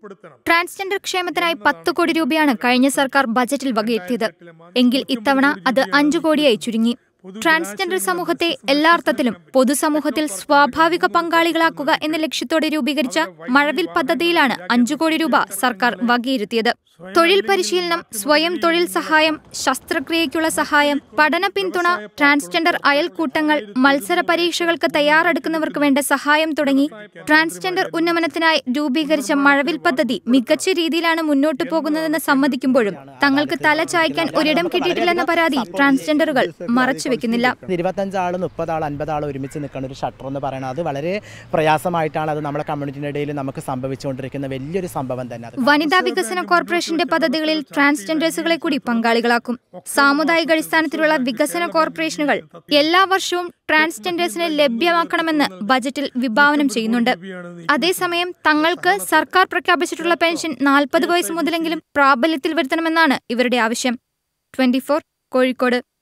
transgender ക്ഷേമത്തിനായി പത്ത് കോടി രൂപയാണ് കഴിഞ്ഞ സർക്കാർ ബജറ്റിൽ വകയിരുത്തിയത് എങ്കിൽ ഇത്തവണ അത് അഞ്ചു കോടിയായി ചുരുങ്ങി ട്രാൻസ്ജെൻഡർ സമൂഹത്തെ എല്ലാ അർത്ഥത്തിലും പൊതുസമൂഹത്തിൽ സ്വാഭാവിക പങ്കാളികളാക്കുക എന്ന ലക്ഷ്യത്തോടെ രൂപീകരിച്ച മഴവിൽ പദ്ധതിയിലാണ് അഞ്ചു കോടി രൂപ സർക്കാർ വകയിരുത്തിയത് തൊഴിൽ പരിശീലനം സ്വയം തൊഴിൽ സഹായം ശസ്ത്രക്രിയയ്ക്കുള്ള സഹായം പഠന പിന്തുണ ട്രാൻസ്ജെൻഡർ അയൽക്കൂട്ടങ്ങൾ മത്സര പരീക്ഷകൾക്ക് തയ്യാറെടുക്കുന്നവർക്ക് വേണ്ട സഹായം തുടങ്ങി ട്രാൻസ്ജെൻഡർ ഉന്നമനത്തിനായി രൂപീകരിച്ച മഴവിൽ പദ്ധതി മികച്ച രീതിയിലാണ് മുന്നോട്ടു പോകുന്നതെന്ന് സമ്മതിക്കുമ്പോഴും തങ്ങൾക്ക് തല ചായ്ക്കാൻ ഒരിടം കിട്ടിയിട്ടില്ലെന്ന പരാതി ട്രാൻസ്ജെൻഡറുകൾ മറച്ചുവെക്കുന്നില്ല ഇരുപത്തഞ്ചാൾ മുപ്പതാൾ അൻപതാൾ ഒരുമിച്ച് നിൽക്കുന്ന ഒരു ഷട്ടർ എന്ന് പറയുന്നത് അത് വളരെ പ്രയാസമായിട്ടാണ് അത് നമ്മുടെ കമ്മ്യൂണിറ്റിയുടെ ഇടയിൽ നമുക്ക് സംഭവിച്ചുകൊണ്ടിരിക്കുന്ന വലിയൊരു സംഭവം തന്നെ അത് വനിതാ വികസന കോർപ്പറേഷന്റെ പദ്ധതികളിൽ ട്രാൻസ്ജെൻഡേഴ്സുകളെ കൂടി പങ്കാളികളാക്കും സാമുദായിക അടിസ്ഥാനത്തിലുള്ള വികസന കോർപ്പറേഷനുകൾ എല്ലാ വർഷവും ട്രാൻസ്ജെൻഡേഴ്സിനെ ലഭ്യമാക്കണമെന്ന് ബജറ്റിൽ വിഭാവനം ചെയ്യുന്നുണ്ട് അതേസമയം തങ്ങൾക്ക് സർക്കാർ പ്രഖ്യാപിച്ചിട്ടുള്ള പെൻഷൻ നാൽപ്പത് വയസ്സ് മുതലെങ്കിലും പ്രാബല്യത്തിൽ വരുത്തണമെന്നാണ് ഇവരുടെ ആവശ്യം ട്വന്റി കോഴിക്കോട്